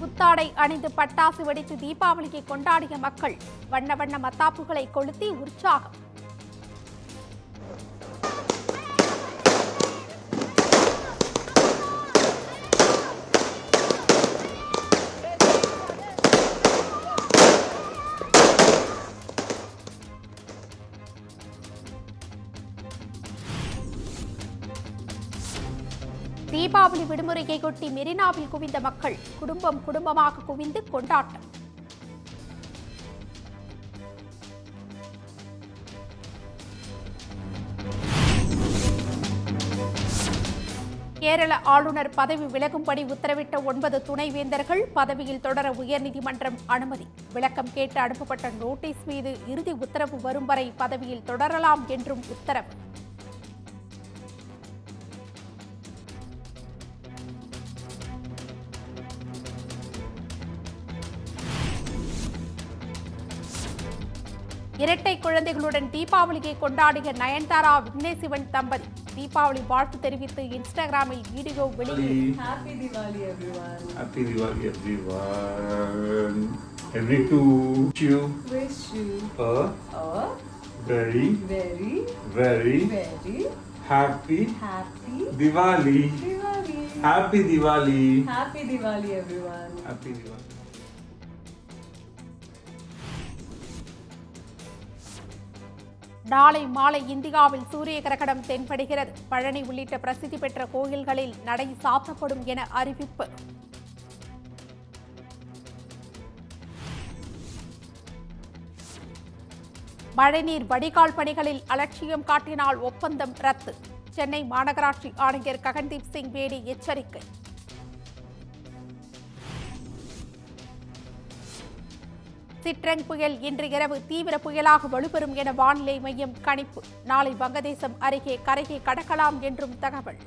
புத்தாடை அணிந்து பட்டாசு வெடித்து தீபாவளியை கொண்டாடிய மக்கள் வண்ண வண்ண மத்தாப்புகளை கொளுத்தி உற்சாகம் தீபாவளி விடுமுறையை கொட்டி மெரினாவில் குவிந்த மக்கள் குடும்பம் குடும்பமாக குவிந்து கொண்டாட்டம் கேரள ஆளுநர் பதவி விலகும்படி உத்தரவிட்ட ஒன்பது துணைவேந்தர்கள் பதவியில் தொடர உயர்நீதிமன்றம் அனுமதி விளக்கம் கேட்டு அனுப்பப்பட்ட நோட்டீஸ் மீது இறுதி உத்தரவு வரும் வரை பதவியில் தொடரலாம் என்றும் உத்தரவு இரட்டை குழந்தைகளுடன் தீபாவளியை கொண்டாடிய நயன்தாரா விக்னேசிவன் தம்பதி தீபாவளி வாழ்த்து தெரிவித்து இன்ஸ்டாகிராமில் வீடியோ வெளியிட்டு Happy Diwali, everyone. Happy Diwali everyone. And we to you Wish you a a very, very, very very happy happy Diwali. Diwali. Happy Diwali. Happy Diwali, everyone. Happy Diwali. நாளை மாலை இந்தியாவில் சூரிய கிரகணம் தென்படுகிறது பழனி உள்ளிட்ட பிரசித்தி பெற்ற கோயில்களில் நடை சாத்தப்படும் என அறிவிப்பு மழைநீர் வடிகால் பணிகளில் அலட்சியம் காட்டினால் ஒப்பந்தம் ரத்து சென்னை மாநகராட்சி ஆணையர் ககன்தீப் சிங் பேடி எச்சரிக்கை சிட்ரங் புயல் இன்று இரவு தீவிர புயலாக வலுப்பெறும் என வானிலை மையம் கணிப்பு நாளை வங்கதேசம் அருகே கரையை கடக்கலாம் என்றும் தகவல்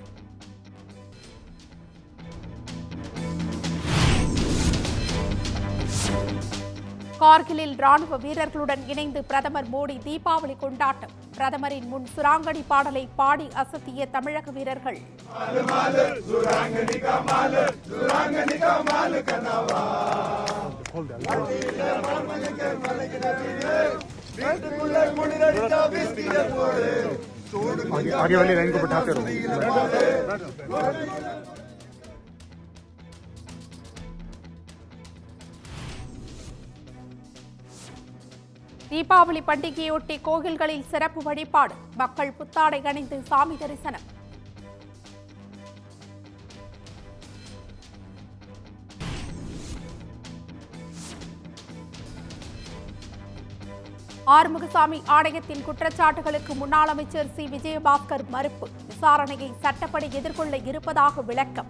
கார்கிலில் ராணுவ வீரர்களுடன் இணைந்து பிரதமர் மோடி தீபாவளி கொண்டாட்டம் பிரதமரின் முன் சுராங்கடி பாடலை பாடி அசத்திய தமிழக வீரர்கள் आगे वाली लाइन को बैठाते रहो தீபாவளி பண்டிகையொட்டி கோயில்களில் சிறப்பு வழிபாடு மக்கள் புத்தாடை அணிந்து சாமி தரிசனம் ஆறுமுகசாமி ஆணையத்தின் குற்றச்சாட்டுகளுக்கு முன்னாள் அமைச்சர் சி விஜயபாஸ்கர் மறுப்பு விசாரணையை சட்டப்படி எதிர்கொள்ள இருப்பதாக விளக்கம்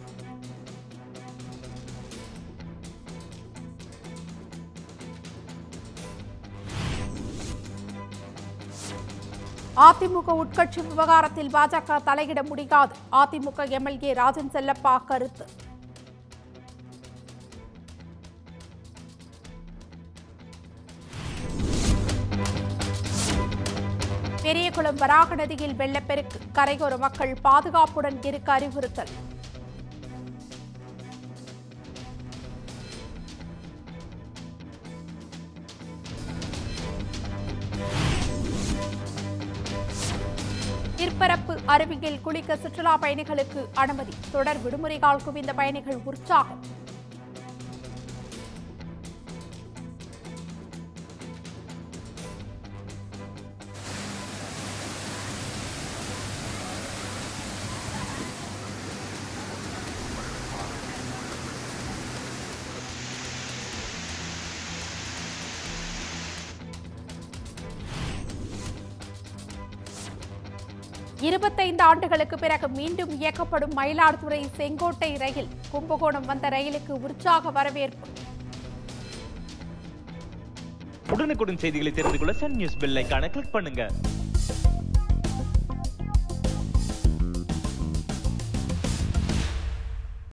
அதிமுக உட்கட்சி விவகாரத்தில் பாஜக தலையிட முடியாது அதிமுக எம்எல்ஏ ராஜன் செல்லப்பா கருத்து பெரியகுளம் வராக நதியில் வெள்ளப்பெருக்கு கரையோர மக்கள் பாதுகாப்புடன் இருக்க அறிவுறுத்தல் திருப்பரப்பு அருவியில் குளிக்க சுற்றுலா பயணிகளுக்கு அனுமதி தொடர் விடுமுறை கால் குவிந்த பயணிகள் உற்சாகம் இருபத்தைந்து ஆண்டுகளுக்கு பிறகு மீண்டும் இயக்கப்படும் மயிலாடுதுறை செங்கோட்டை ரயில் கும்பகோணம் வந்த ரயிலுக்கு உற்சாக வரவேற்பு உடனுக்குடன் செய்திகளை தெரிந்து கொள்ள சன் நியூஸ் பெல் ஐகானை கிளிக் பண்ணுங்க